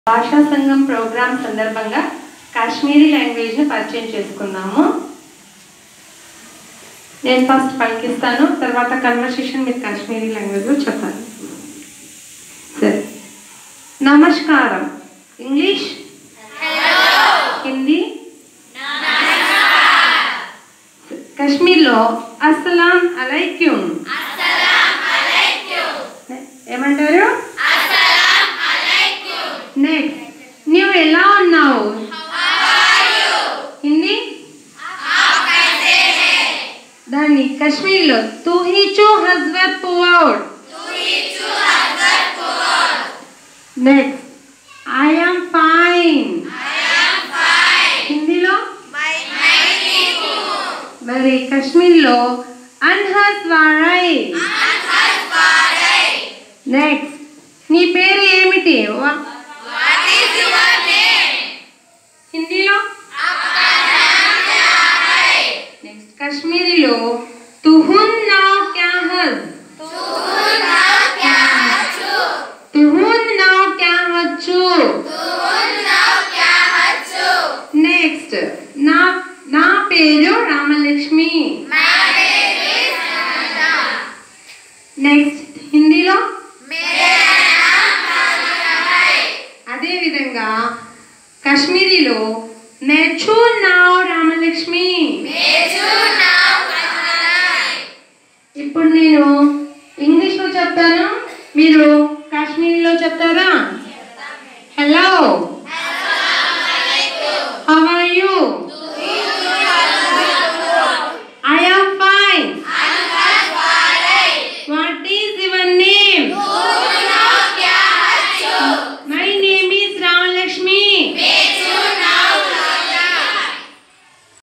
భాషా సంఘం ప్రోగ్రాం సందర్భంగా కాశ్మీరీ లాంగ్వేజ్ని పరిచయం చేసుకుందాము నేను ఫస్ట్ పలికిస్తాను తర్వాత కన్వర్సేషన్ మీరు కాశ్మీరీ లాంగ్వేజ్లో చెప్పాలి సరే నమస్కారం ఇంగ్లీష్ హిందీ కాశ్మీర్లో అస్సలాం అలైక్యం ఏమంటారు నెక్స్ట్ నువ్వు ఎలా ఉన్నావు హిందీ దాన్ని కాశ్మీర్లో తూ హీ చూ హజ్వర్ పువౌడ్ నెక్స్ట్ ఐ యామ్ ఫైన్ హిందీలో మరి కాశ్మీర్లో అన్హస్ వారై నెక్స్ట్ నీ పేరు ఏమిటి వా- హిందీలో నెక్స్ట్ కాశ్మీరీలో తుహున్ నావ్ క్యా హజ్ తుహున్ నావ్ క్యా హచ్చు నెక్స్ట్ నా నా పేరు రామలక్ష్మి నెక్స్ట్ హిందీలో అదే విధంగా కాశ్మీరీలో నేచు నావ్ రామలక్ష్మి ఇప్పుడు నేను ఇంగ్లీష్లో చెప్తాను మీరు కాశ్మీరీలో చెప్తారా హలో